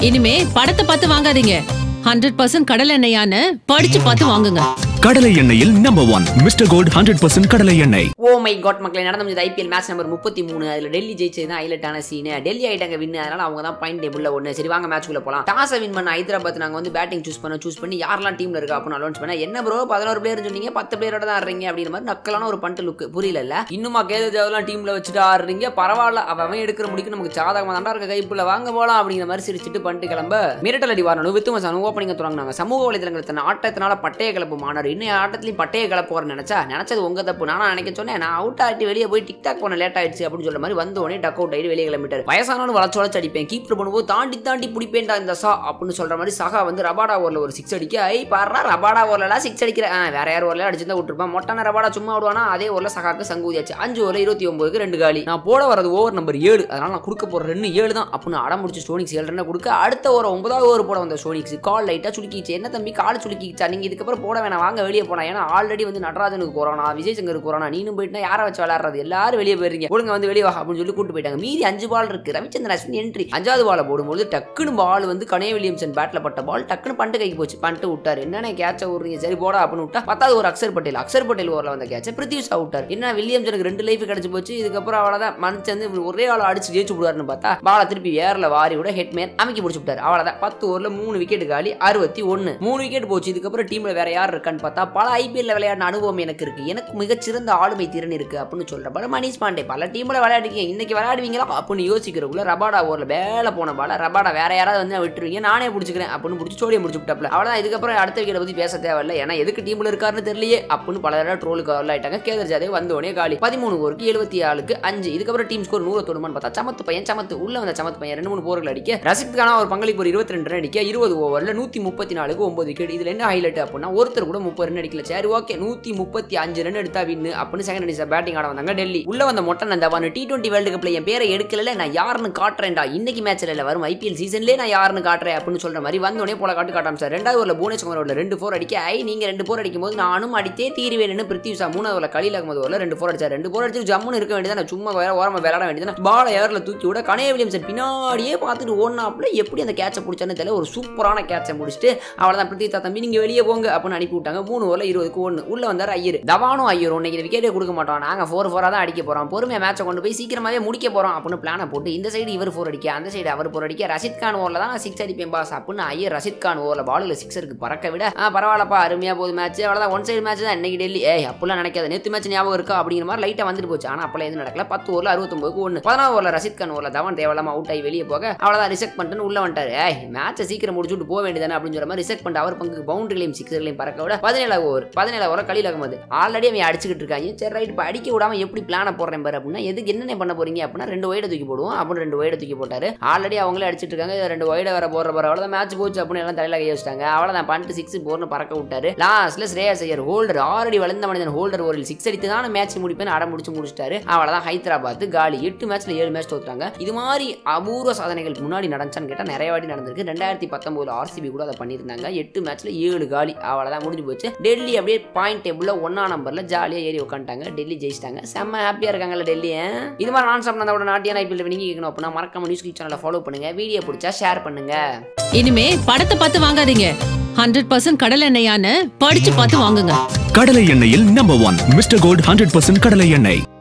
இனிமே படத்தை பார்த்து வாங்காதீங்க ஹண்ட்ரட் பர்சன்ட் கடல் எண்ணெயான்னு படிச்சு பார்த்து வாங்குங்க கடலை எண்ணெயில் number one Mister Gold hundred percent கடலை எண்ணெய் ஓ மை காட் மக்களை நடந்து முடிஞ்சது ஐபிஎல் மேட்ச் நம்பர் முப்பத்தி மூணு அதில் டெல்லி ஜெயிச்சது தான் ஹைலைட்டான சீனு டெல்லி ஆயிட்டாங்க வின் அதனால அவங்க தான் பாயிண்ட் டேபிளில் ஒன்று சரி வாங்க மேட்ச்க்குள்ள போகலாம் டாஸை வின் பண்ண ஹைதராபாத் நாங்கள் வந்து பேட்டிங் சூஸ் பண்ண சூஸ் பண்ணி யாரெல்லாம் டீமில் இருக்கா அப்படின்னு அலௌன்ஸ் பண்ண என்ன ப்ரோ பதினோரு பிளேயர் சொன்னீங்க பத்து பிளேயரோட தான் ஆடுறீங்க அப்படின்ற மாதிரி நக்கலான ஒரு பண்ட் லுக் புரியல இன்னுமா கேது தேவலாம் டீமில் வச்சுட்டு ஆடுறீங்க பரவாயில்ல அவன் அவன் எடுக்கிற முடிக்கு நமக்கு சாதகமாக தாண்டா இருக்க கைப்புல வாங்க போகலாம் அப்படிங்கிற மாதிரி சிரிச்சிட்டு பண்ணிட்டு கிளம்ப மிரட்டல் அடி வரணும் வித்து மசான ஓப்பனிங் தொடங்கினாங்க சமூக வலைதளங்கள் தன் ஆட்டத்தினால பட்டைய கிளப்பு மாநாடு இன்னும் ஆட்டத்திலையும் பட்டைய கிளப்போற நினைச்சா நினைச்சது உங்க தப்பு நானா நினைக்க சொன்னேன் நான் அவுட் ஆகிட்டு வெளியே போய் டிக்டாக் பண்ண லேட் ஆயிடுச்சு அப்படின்னு சொல்ற மாதிரி வந்த உடனே டக் அவுட் ஆகி வெளியே கிளம்பிட்டார் வயசானவனு வளச்சு வளச்சு அடிப்பேன் கீப்பர் பண்ணும்போது தாண்டி தாண்டி பிடிப்பேன்டா இந்த சா அப்படின்னு சொல்ற மாதிரி சகா வந்து ரபாடா ஓவரில் ஒரு சிக்ஸ் அடிக்க ஐ பாடுறா ரபாடா ஓவரில் சிக்ஸ் அடிக்கிற ஆ, வேற யார் ஓவரில் அடிச்சிருந்தா விட்டுருப்பான் மொட்டான ரபாடா சும்மா விடுவானா அதே ஓவரில் சகாக்கு சங்கூதியாச்சு அஞ்சு ஓவரில் இருபத்தி ஒன்பதுக்கு ரெண்டு காலி நான் போட வரது ஓவர் நம்பர் ஏழு அதனால நான் கொடுக்க போற ரெண்டு ஏழு தான் அப்படின்னு அடம் முடிச்சு ஸ்டோனிக்ஸ் ஏழு ரன் கொடுக்க அடுத்த ஓவர் ஒன்பதாவது ஓவர் போட வந்த ஸ்டோனிக்ஸ் கால் லைட்டா சுலுக்கிச்சு என்ன தம்பி கால் சுலுக்கிச்சா நீங்க இதுக்கப்புறம் போட வேணாம் வாங்க வெளியே போனா ஏன்னா ஆல்ரெடி வந்து நடராஜனுக்கு கொரோனா விஜய் சங்கருக்கு கொரோனா நீனும் போயிட்டா யாரை வச்சு விளையாடுறது எல்லாரும் வெளியே போயிருங்க ஒழுங்க வந்து வெளியே வா அப்படின்னு சொல்லி கூட்டு போயிட்டாங்க மீதி அஞ்சு பால் இருக்கு ரவிச்சந்திரன் அஸ்வின் என்ட்ரி அஞ்சாவது பாலை போடும்போது டக்குன்னு பால் வந்து கனே வில்லியம்சன் பேட்ல பட்ட பால் டக்குன்னு பண்டு கைக்கு போச்சு பண்டு விட்டாரு என்னென்ன கேட்ச விடுறீங்க சரி போடா அப்படின்னு விட்டா பத்தாவது ஒரு அக்சர் பட்டேல் அக்சர் பட்டேல் ஓவரில் வந்த கேட்ச பிரித்திஷ் விட்டார் என்ன வில்லியம்சனுக்கு ரெண்டு லைஃப் கிடைச்சு போச்சு இதுக்கப்புறம் அவ்வளவுதான் மனுஷன் வந்து ஒரே ஆள் அடிச்சு ஜெயிச்சு விடுவாருன்னு பார்த்தா பாலை திருப்பி ஏர்ல வாரி விட ஹெட்மேன் அமைக்கி பிடிச்சி விட்டார் அவ்வளவுதான் பத்து ஓவர்ல மூணு விக்கெட் காலி அறுபத்தி ஒன்னு மூணு விக்கெட் போச்சு இதுக்கப்புறம் டீம்ல வேற யார் இருக்கான்னு பார்த்தா பல ஐபிஎல்ல விளையாடின அனுபவம் எனக்கு இருக்கு எனக்கு மிகச்சிறந்த ஆளுமை திறன் இருக்கு அப்படின்னு சொல்ற பல மணிஷ் பாண்டே பல டீம்ல விளையாடுறீங்க இன்னைக்கு விளையாடுவீங்களா அப்படின்னு யோசிக்கிறக்குள்ள ரபாடா ஓவர்ல வேலை போன பால ரபாடா வேற யாராவது வந்து விட்டுருவீங்க நானே பிடிச்சிக்கிறேன் அப்படின்னு பிடிச்சி சோடியை முடிச்சு விட்டாப்ல அவ்வளவுதான் இதுக்கப்புறம் அடுத்த விக்கெட்டை பத்தி பேச தேவையில்ல ஏன்னா எதுக்கு டீம்ல இருக்காருன்னு தெரியலையே அப்படின்னு பல தடவை ட்ரோலுக்கு வரல ஆயிட்டாங்க கேதர் ஜாதவ் வந்த உடனே காலி பதிமூணு ஓவருக்கு எழுபத்தி ஆளுக்கு அஞ்சு இதுக்கப்புறம் டீம் ஸ்கோர் நூறு தொடுமான்னு பார்த்தா சமத்து பையன் சமத்து உள்ள வந்த சமத்து பையன் ரெண்டு மூணு போர்கள் அடிக்க ரசித்துக்கான ஒரு பங்களிப்பு ஒரு இருபத்தி ரெண்டு ரன் அடிக்க இருபது ஓவர்ல நூத்தி முப்பத்தி நாலுக்கு ஒன்பது விக்கெட் இதுல என்ன ஹைலைட் அப்படின்னா ஒருத்தர் கூட முப்பது ரன் அடிக்கல சரி ஓகே நூத்தி முப்பத்தி அஞ்சு ரன் எடுத்தா வின்னு அப்படின்னு செகண்ட் இன்னிங்ஸ் பேட்டிங் ஆட வந்தாங்க டெல்லி உள்ள வந்த மொட்டை நந்தவான் டி டுவெண்ட்டி வேர்ல்டு கப்ல என் பேரை எடுக்கல நான் யாருன்னு காட்டுறேன்டா இன்னைக்கு மேட்ச்ல இல்ல வரும் ஐபிஎல் சீசன்லேயே நான் யாருன்னு காட்டுறேன் அப்படின்னு சொல்ற மாதிரி வந்தோடனே போல காட்டு காட்டாம சார் ரெண்டாவது ஒரு புவனேஸ்வர் ஓவரில் ரெண்டு ஃபோர் அடிக்க ஐ நீங்க ரெண்டு ஃபோர் அடிக்கும் போது நானும் அடித்தே தீருவேன்னு பிருத்திவி சா மூணாவது ஓவரில் கலியில் அகமது ஓவரில் ரெண்டு ஃபோர் அடிச்சார் ரெண்டு ஃபோர் அடிச்சு ஜம்முன்னு இருக்க வேண்டியது சும்மா வேற ஓரமா விளையாட வேண்டியது பால ஏர்ல தூக்கி விட கனே வில்லியம்சன் பின்னாடியே பார்த்துட்டு ஓடினாப்புல எப்படி அந்த கேட்சை பிடிச்சான்னு தெரியல ஒரு சூப்பரான கேட்சை முடிச்சுட்டு அவ்வளவுதான் பிருத்திவி தா தம்பி நீங்க வெளியே போங்க அப்படின்னு அனுப்பி விட்டாங்க மூணு ஓவரில் இருபதுக்கு ஒன்று உள்ள வந்தார் ஐயர் தவானும் ஐயரும் இன்னைக்கு விக்கெட்டே கொடுக்க மாட்டோம் நாங்க ஃபோர் ஃபோரா தான் அடிக்க போறோம் பொறுமையா மேட்சை கொண்டு போய் சீக்கிரமாவே முடிக்க போறோம் அப்படின்னு பிளானை போட்டு இந்த சைடு இவர் ஃபோர் அடிக்க அந்த சைடு அவர் ஃபோர் அடிக்க ரஷித் கான் ஓவரில் தான் சிக்ஸ் அடிப்பேன் பாஸ் அப்படின்னு ஐயர் ரஷித் கான் ஓவரில் பாலில் சிக்ஸருக்கு பறக்க விட ஆ பரவாயில்லப்பா அருமையா போகுது மேட்ச் அவ்வளோதான் ஒன் சைடு மேட்ச் தான் இன்னைக்கு டெல்லி ஏய் அப்பெல்லாம் நினைக்காது நேற்று மேட்ச் ஞாபகம் இருக்கா அப்படிங்கிற மாதிரி லைட்டாக வந்துட்டு போச்சு ஆனால் அப்பெல்லாம் எதுவும் நடக்கல பத்து ஓவரில் அறுபத்தொம்பதுக்கு ஒன்று பதினாறு ஓவரில் ரஷித் கான் ஓவரில் தவன் தேவலாம அவுட் ஆகி வெளியே போக அவ்வளோதான் ரிசெக்ட் பண்ணிட்டு உள்ள வந்துட்டாரு ஏய் மேட்சை சீக்கிரம் முடிச்சுட்டு போக வேண்டியதானே அப்படின்னு சொல்ற மாதிரி ரிசெக்ட் பண்ணிட்டு அவர் பங்குக்கு பவுண்டரிகளையும் சிக்ஸர்களையும் பறக்க விட பதினேழு ஓவர் பதினேழு ஓவர் கலியில் அகமது ஆல்ரெடி அவன் அடிச்சுக்கிட்டு இருக்காங்க சரி ரைட் இப்போ அடிக்க விடாம எப்படி பிளானை போடுறேன் பாரு அப்படின்னா எதுக்கு என்னென்ன பண்ண போறீங்க அப்படின்னா ரெண்டு ஒய்டை தூக்கி போடுவோம் அப்படின்னு ரெண்டு ஒய்டை தூக்கி போட்டாரு ஆல்ரெடி அவங்களே அடிச்சிட்டு இருக்காங்க இது ரெண்டு ஒய்டை வர போற போற அவ்வளோதான் மேட்ச் போச்சு அப்படின்னு எல்லாம் தலையில கை வச்சிட்டாங்க அவ்வளோதான் பண்ணிட்டு சிக்ஸ் போர்னு பறக்க விட்டாரு லாஸ்ட்ல ஸ்ரேயஸ் ஐயர் ஹோல்டர் ஆல்ரெடி வளர்ந்த மனிதன் ஹோல்டர் ஓவரில் சிக்ஸ் அடித்து தான் மேட்ச் முடிப்பேன் அடம் முடிச்சு முடிச்சிட்டாரு அவ்வளோதான் ஹைதராபாத் காலி எட்டு மேட்ச்ல ஏழு மேட்ச் தோத்துறாங்க இது மாதிரி அபூர்வ சாதனைகள் முன்னாடி நடந்துச்சான்னு கேட்டால் நிறைய வாட்டி நடந்திருக்கு ரெண்டாயிரத்தி பத்தொன்பதுல ஆர்சிபி கூட அதை பண்ணியிருந்தாங்க எட்டு மேட்ச்ல ஏழு காலி அவ்வளோதான் முடிஞ்சு போச்சு டெல்லி அப்படியே பாயிண்ட் டேபிள்ல ஒன்னா நம்பர்ல ஜாலியாக ஏறி உட்காந்துட்டாங்க டெல்லி ஜெயிச்சிட்டாங்க செம்ம ஹாப்பியா இருக்காங்கல்ல டெல்லி ஆ? இது மாதிரி நான் சாப்பிட்டா நாட்டியான ஐபிஎல் நீங்க கேட்கணும் அப்படின்னா மறக்காம நியூஸ் சேனலை ஃபாலோ பண்ணுங்க வீடியோ பிடிச்சா ஷேர் பண்ணுங்க இனிமே படத்தை பார்த்து வாங்காதீங்க ஹண்ட்ரட் பர்சன்ட் கடல் எண்ணெயான்னு படிச்சு பார்த்து வாங்குங்க கடலை எண்ணெயில் number one Mister Gold hundred percent கடலை எண்ணெய்